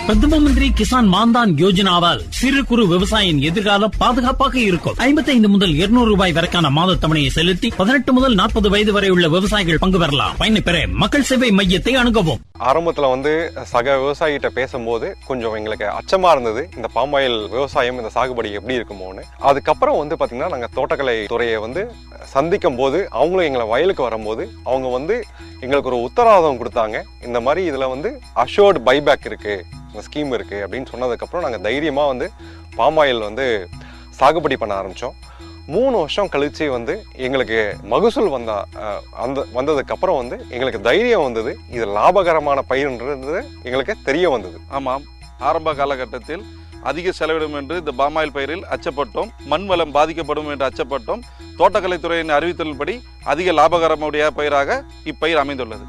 பிரதம மந்திரி கிசான் மான்தான் யோஜனாவால் சிறு குறு விவசாயியின் எதிர்காலம் பாதுகாப்பாக இருக்கும் 55 முதல் 200 ரூபாய் வரைக்கான மாத தவணையை செலுத்தி பதினெட்டு முதல் நாற்பது வயது வரை உள்ள விவசாயிகள் பங்கு பெறலாம் பயனை பெற மக்கள் சேவை மையத்தை அணுகவும் ஆரம்பத்தில் வந்து சக விவசாயிகிட்ட பேசும்போது கொஞ்சம் எங்களுக்கு அச்சமாக இருந்தது இந்த பாமாயில் விவசாயம் இந்த சாகுபடி எப்படி இருக்குமோன்னு அதுக்கப்புறம் வந்து பார்த்திங்கன்னா நாங்கள் தோட்டக்கலை துறையை வந்து சந்திக்கும் போது அவங்களும் எங்களை வயலுக்கு வரும்போது அவங்க வந்து எங்களுக்கு ஒரு உத்தரவாதம் கொடுத்தாங்க இந்த மாதிரி இதில் வந்து அஷோர்டு பைபேக் இருக்குது இந்த ஸ்கீம் இருக்குது அப்படின்னு சொன்னதுக்கப்புறம் நாங்கள் தைரியமாக வந்து பாமாயில் வந்து சாகுபடி பண்ண ஆரம்பித்தோம் மூணு வருஷம் கழிச்சு வந்து எங்களுக்கு மகசூல் வந்த அஹ், அந்த வந்ததுக்கப்புறம் வந்து எங்களுக்கு தைரியம் வந்தது இது லாபகரமான பயிர்ன்றது எங்களுக்கு தெரிய வந்தது ஆமாம் ஆரம்ப காலகட்டத்தில் அதிக செலவிடும் என்று இந்த பாமாயில் பயிரில் அச்சப்பட்டோம் மண் வளம் பாதிக்கப்படும் என்று அச்சப்பட்டோம் தோட்டக்கலைத்துறையின் அறிவித்தலின்படி அதிக லாபகரமுடைய பயிராக இப்பயிர் அமைந்துள்ளது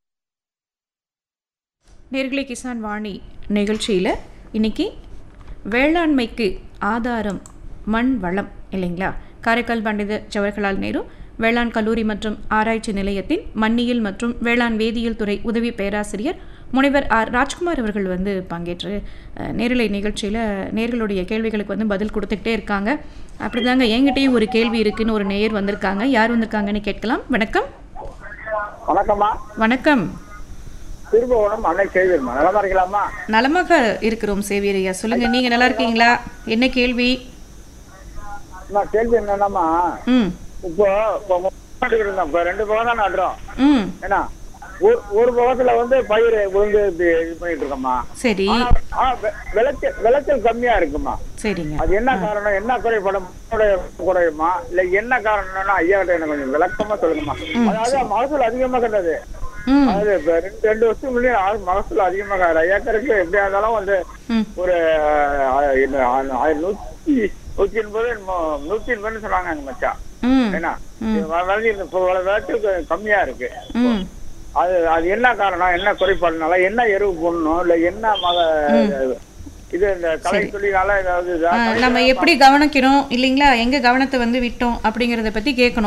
நேர்களை கிசான் வாணி நிகழ்ச்சியில் இன்னைக்கு வேளாண்மைக்கு ஆதாரம் மண் வளம் இல்லைங்களா காரைக்கால் பண்டித ஜவஹர்லால் நேரு வேளாண் கல்லூரி மற்றும் ஆராய்ச்சி நிலையத்தின் மண்ணியல் மற்றும் வேளாண் வேதியியல் துறை உதவி பேராசிரியர் முனைவர் ஆர் ராஜ்குமார் அவர்கள் வந்து பங்கேற்று அஹ், நேரலை நிகழ்ச்சியில் நேர்களுடைய கேள்விகளுக்கு வந்து பதில் கொடுத்துக்கிட்டே இருக்காங்க அப்படிதாங்க என்கிட்டயும் ஒரு கேள்வி இருக்குன்னு ஒரு நேயர் வந்திருக்காங்க யார் வந்திருக்காங்கன்னு கேட்கலாம் வணக்கம் வணக்கம்மா வணக்கம் திருபுவனம் அன்னை செய்திருமா நலமா இருக்கலாமா நலமாக இருக்கிறோம் சேவியர் ஐயா சொல்லுங்க நீங்க நல்லா இருக்கீங்களா என்ன கேள்வி நான் கேள்வி என்னன்னாமா ம் இப்போ இப்போ முன்னாடி இருந்தோம் இப்போ ரெண்டு பக்கம் தான் நடுறோம் ம் ஏன்னா ஒரு ஒரு பக்கத்துல வந்து பயிர் விழுந்து இப்படி இது பண்ணிட்டு இருக்கோம்மா சரி ஆனா ஆனா வெ- விளைச்சல் விளைச்சல் கம்மியா இருக்குமா சரிங்க அது என்ன காரணம் என்ன குறைபடும் மழையோட குறையுமா இல்ல என்ன காரணம்னா ஐயா கிட்ட எனக்கு கொஞ்சம் விளக்கமா சொல்லுங்கம்மா அதாவது மகசூல் அதிகமா கண்டது ம் அதாவது இப்ப ரெண்டு ரெண்டு வருஷம் முன்னாடி ஆள் மகசூல் அதிகமாக ஏக்கருக்கு எப்படியா இருந்தாலும் வந்து ம் ஒரு ஆஹ், என்ன, ஆ- ஆ- நூத்தி நூத்தி எண்பது என்னமோ, நூத்தி எண்பதுன்னு சொன்னாங்க எங்க மச்சான் ம் ஏன்னா விளைஞ்சு இப்போ விளைச்சல் கம்மியா இருக்கு ம் அது அது என்ன காரணம் என்ன குறைபாடுனால என்ன எருவு போடணும் இல்ல என்ன மக இது இந்த கலை தொழிலால ஏதாவது இதா? ஆ, நம்ம எப்படி கவனிக்கிறோம் இல்லைங்களா எங்க கவனத்தை வந்து விட்டோம் அப்படிங்கறத பத்தி கேட்கணும்